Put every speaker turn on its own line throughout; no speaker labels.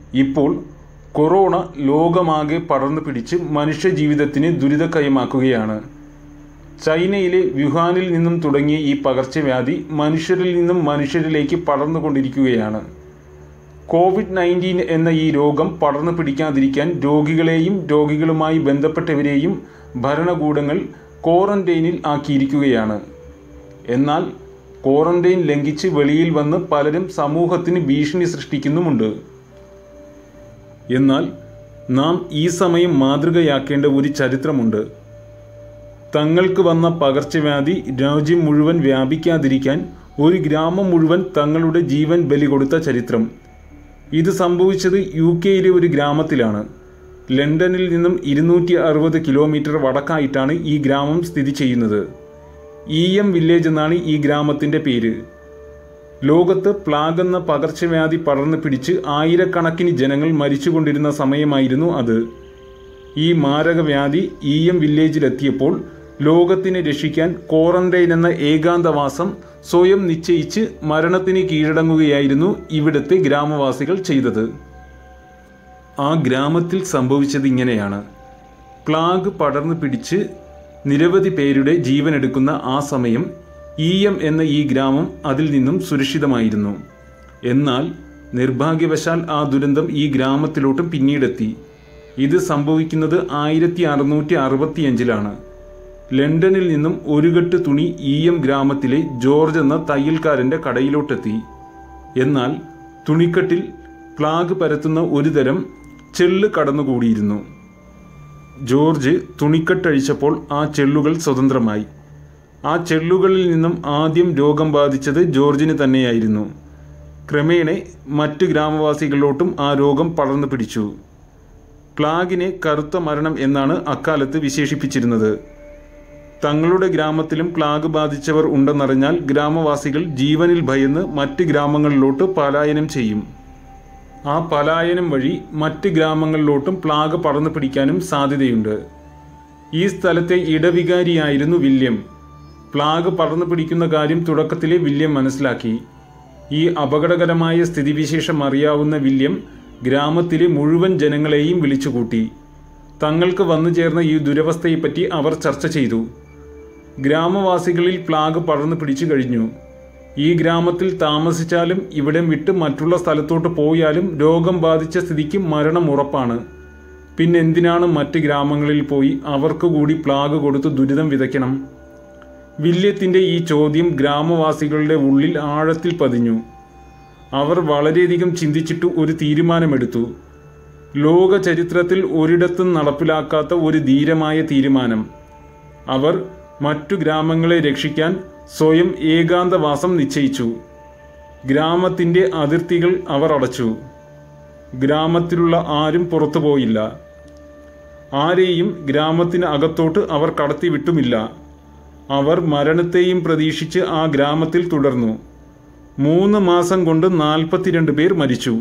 ഇപ്പോൾ കൊറോണ ലോകമാകെ പടർന്നു പിടിച്ച് മനുഷ്യജീവിതത്തിന് ദുരിതക്കയമാക്കുകയാണ് ചൈനയിലെ വുഹാനിൽ നിന്നും തുടങ്ങിയ ഈ പകർച്ചവ്യാധി മനുഷ്യരിൽ നിന്നും മനുഷ്യരിലേക്ക് പടർന്നുകൊണ്ടിരിക്കുകയാണ് കോവിഡ് നയൻറ്റീൻ എന്ന ഈ രോഗം പടർന്നു പിടിക്കാതിരിക്കാൻ രോഗികളെയും രോഗികളുമായി ബന്ധപ്പെട്ടവരെയും ഭരണകൂടങ്ങൾ ക്വാറന്റൈനിൽ ആക്കിയിരിക്കുകയാണ് എന്നാൽ ക്വാറന്റൈൻ ലംഘിച്ച് വെളിയിൽ വന്ന് പലരും സമൂഹത്തിന് ഭീഷണി സൃഷ്ടിക്കുന്നുമുണ്ട് എന്നാൽ നാം ഈ സമയം മാതൃകയാക്കേണ്ട ഒരു ചരിത്രമുണ്ട് തങ്ങൾക്ക് വന്ന പകർച്ചവ്യാധി രാജ്യം മുഴുവൻ വ്യാപിക്കാതിരിക്കാൻ ഒരു ഗ്രാമം മുഴുവൻ തങ്ങളുടെ ജീവൻ ബലി കൊടുത്ത ചരിത്രം ഇത് സംഭവിച്ചത് യു കെയിലെ ഒരു ഗ്രാമത്തിലാണ് ലണ്ടനിൽ നിന്നും ഇരുന്നൂറ്റി അറുപത് കിലോമീറ്റർ വടക്കായിട്ടാണ് ഈ ഗ്രാമം സ്ഥിതി ചെയ്യുന്നത് ഇ എം വില്ലേജ് എന്നാണ് ഈ ഗ്രാമത്തിൻ്റെ പേര് ലോകത്ത് പ്ലാഗ് എന്ന പകർച്ചവ്യാധി പടർന്നു പിടിച്ച് ആയിരക്കണക്കിന് ജനങ്ങൾ മരിച്ചുകൊണ്ടിരുന്ന സമയമായിരുന്നു അത് ഈ മാരകവ്യാധി ഇ എം വില്ലേജിലെത്തിയപ്പോൾ ലോകത്തിനെ രക്ഷിക്കാൻ ക്വാറന്റൈൻ എന്ന ഏകാന്തവാസം സ്വയം നിശ്ചയിച്ച് മരണത്തിന് കീഴടങ്ങുകയായിരുന്നു ഇവിടുത്തെ ഗ്രാമവാസികൾ ചെയ്തത് ആ ഗ്രാമത്തിൽ സംഭവിച്ചത് ഇങ്ങനെയാണ് പ്ലാഗ് പടർന്നു പിടിച്ച് നിരവധി പേരുടെ ജീവനെടുക്കുന്ന ആ സമയം ഇ എം എന്ന ഈ ഗ്രാമം അതിൽ നിന്നും സുരക്ഷിതമായിരുന്നു എന്നാൽ നിർഭാഗ്യവശാൽ ആ ദുരന്തം ഈ ഗ്രാമത്തിലോട്ടും പിന്നീടെത്തി ഇത് സംഭവിക്കുന്നത് ആയിരത്തി അറുന്നൂറ്റി അറുപത്തിയഞ്ചിലാണ് ലണ്ടനിൽ നിന്നും ഒരു കെട്ട് തുണി ഇ എം ഗ്രാമത്തിലെ ജോർജ് എന്ന തയ്യൽക്കാരൻ്റെ കടയിലോട്ടെത്തി എന്നാൽ തുണിക്കെട്ടിൽ പ്ലാഗ് പരത്തുന്ന ഒരു തരം ചെള്ള് കടന്നുകൂടിയിരുന്നു ജോർജ് തുണിക്കെട്ടഴിച്ചപ്പോൾ ആ ചെള്ളുകൾ സ്വതന്ത്രമായി ആ ചെള്ളുകളിൽ നിന്നും ആദ്യം രോഗം ബാധിച്ചത് ജോർജിന് തന്നെയായിരുന്നു ക്രമേണ മറ്റു ഗ്രാമവാസികളിലോട്ടും ആ രോഗം പടർന്നു പിടിച്ചു പ്ലാഗിനെ കറുത്ത മരണം എന്നാണ് അക്കാലത്ത് വിശേഷിപ്പിച്ചിരുന്നത് തങ്ങളുടെ ഗ്രാമത്തിലും പ്ലാഗ് ബാധിച്ചവർ ഉണ്ടെന്നറിഞ്ഞാൽ ഗ്രാമവാസികൾ ജീവനിൽ ഭയന്ന് മറ്റ് ഗ്രാമങ്ങളിലോട്ട് പലായനം ചെയ്യും ആ പലായനം വഴി മറ്റ് ഗ്രാമങ്ങളിലോട്ടും പ്ലാഗ് പടർന്നു പിടിക്കാനും സാധ്യതയുണ്ട് ഈ സ്ഥലത്തെ ഇടവികാരിയായിരുന്നു വില്യം പ്ലാഗ് പടർന്നു പിടിക്കുന്ന കാര്യം തുടക്കത്തിലെ വില്യം മനസ്സിലാക്കി ഈ അപകടകരമായ സ്ഥിതിവിശേഷം അറിയാവുന്ന വില്യം ഗ്രാമത്തിലെ മുഴുവൻ ജനങ്ങളെയും വിളിച്ചുകൂട്ടി തങ്ങൾക്ക് വന്നു ചേർന്ന ഈ ദുരവസ്ഥയെപ്പറ്റി അവർ ചർച്ച ചെയ്തു ഗ്രാമവാസികളിൽ പ്ലാഗ് പടർന്നു പിടിച്ചു കഴിഞ്ഞു ഈ ഗ്രാമത്തിൽ താമസിച്ചാലും ഇവിടം വിട്ട് മറ്റുള്ള സ്ഥലത്തോട്ട് പോയാലും രോഗം ബാധിച്ച സ്ഥിതിക്ക് മരണം ഉറപ്പാണ് പിന്നെന്തിനാണ് മറ്റ് ഗ്രാമങ്ങളിൽ പോയി അവർക്ക് കൂടി പ്ലാഗ് കൊടുത്ത് ദുരിതം വിതയ്ക്കണം വില്യത്തിൻ്റെ ഈ ചോദ്യം ഗ്രാമവാസികളുടെ ഉള്ളിൽ ആഴത്തിൽ പതിഞ്ഞു അവർ വളരെയധികം ചിന്തിച്ചിട്ട് ഒരു തീരുമാനമെടുത്തു ലോക ചരിത്രത്തിൽ ഒരിടത്തും നടപ്പിലാക്കാത്ത ഒരു ധീരമായ തീരുമാനം അവർ മറ്റു ഗ്രാമങ്ങളെ രക്ഷിക്കാൻ സ്വയം ഏകാന്തവാസം നിശ്ചയിച്ചു ഗ്രാമത്തിൻ്റെ അതിർത്തികൾ അവർ അടച്ചു ഗ്രാമത്തിലുള്ള ആരും പുറത്തുപോയില്ല ആരെയും ഗ്രാമത്തിന് അകത്തോട്ട് അവർ കടത്തിവിട്ടുമില്ല അവർ മരണത്തെയും പ്രതീക്ഷിച്ച് ആ ഗ്രാമത്തിൽ തുടർന്നു മൂന്ന് മാസം കൊണ്ട് നാൽപ്പത്തിരണ്ട് പേർ മരിച്ചു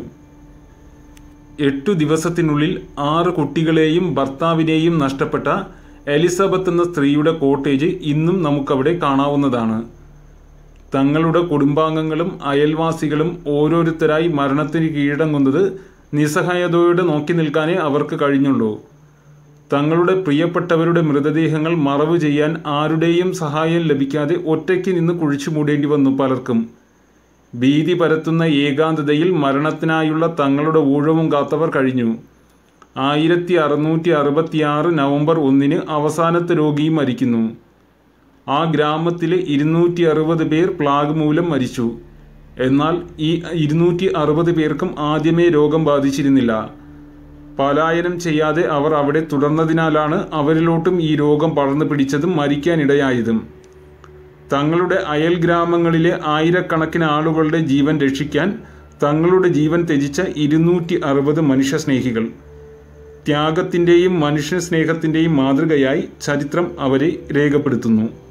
എട്ടു ദിവസത്തിനുള്ളിൽ ആറ് കുട്ടികളെയും ഭർത്താവിനെയും നഷ്ടപ്പെട്ട എലിസബത്ത് എന്ന സ്ത്രീയുടെ കോട്ടേജ് ഇന്നും നമുക്കവിടെ കാണാവുന്നതാണ് തങ്ങളുടെ കുടുംബാംഗങ്ങളും അയൽവാസികളും ഓരോരുത്തരായി മരണത്തിന് കീഴടങ്ങുന്നത് നിസ്സഹായതയോടെ നോക്കി നിൽക്കാനേ അവർക്ക് കഴിഞ്ഞുള്ളൂ തങ്ങളുടെ പ്രിയപ്പെട്ടവരുടെ മൃതദേഹങ്ങൾ മറവ് ചെയ്യാൻ ആരുടെയും സഹായം ലഭിക്കാതെ ഒറ്റയ്ക്ക് നിന്ന് കുഴിച്ചു മൂടേണ്ടി വന്നു പലർക്കും ഭീതി പരത്തുന്ന ഏകാന്തതയിൽ മരണത്തിനായുള്ള തങ്ങളുടെ ഊഴവും കാത്തവർ കഴിഞ്ഞു ആയിരത്തി അറുന്നൂറ്റി അറുപത്തിയാറ് നവംബർ ഒന്നിന് അവസാനത്തെ രോഗിയും മരിക്കുന്നു ആ ഗ്രാമത്തിലെ ഇരുന്നൂറ്റി അറുപത് പേർ പ്ലാഗ് മൂലം മരിച്ചു എന്നാൽ ഈ ഇരുന്നൂറ്റി അറുപത് പേർക്കും ആദ്യമേ രോഗം ബാധിച്ചിരുന്നില്ല പലായനം ചെയ്യാതെ അവർ അവിടെ തുടർന്നതിനാലാണ് അവരിലോട്ടും ഈ രോഗം പടർന്നു പിടിച്ചതും മരിക്കാനിടയായതും തങ്ങളുടെ അയൽ ഗ്രാമങ്ങളിലെ ആയിരക്കണക്കിന് ആളുകളുടെ ജീവൻ രക്ഷിക്കാൻ തങ്ങളുടെ ജീവൻ ത്യജിച്ച ഇരുന്നൂറ്റി അറുപത് മനുഷ്യസ്നേഹികൾ ത്യാഗത്തിൻ്റെയും മനുഷ്യസ്നേഹത്തിൻ്റെയും മാതൃകയായി ചരിത്രം അവരെ രേഖപ്പെടുത്തുന്നു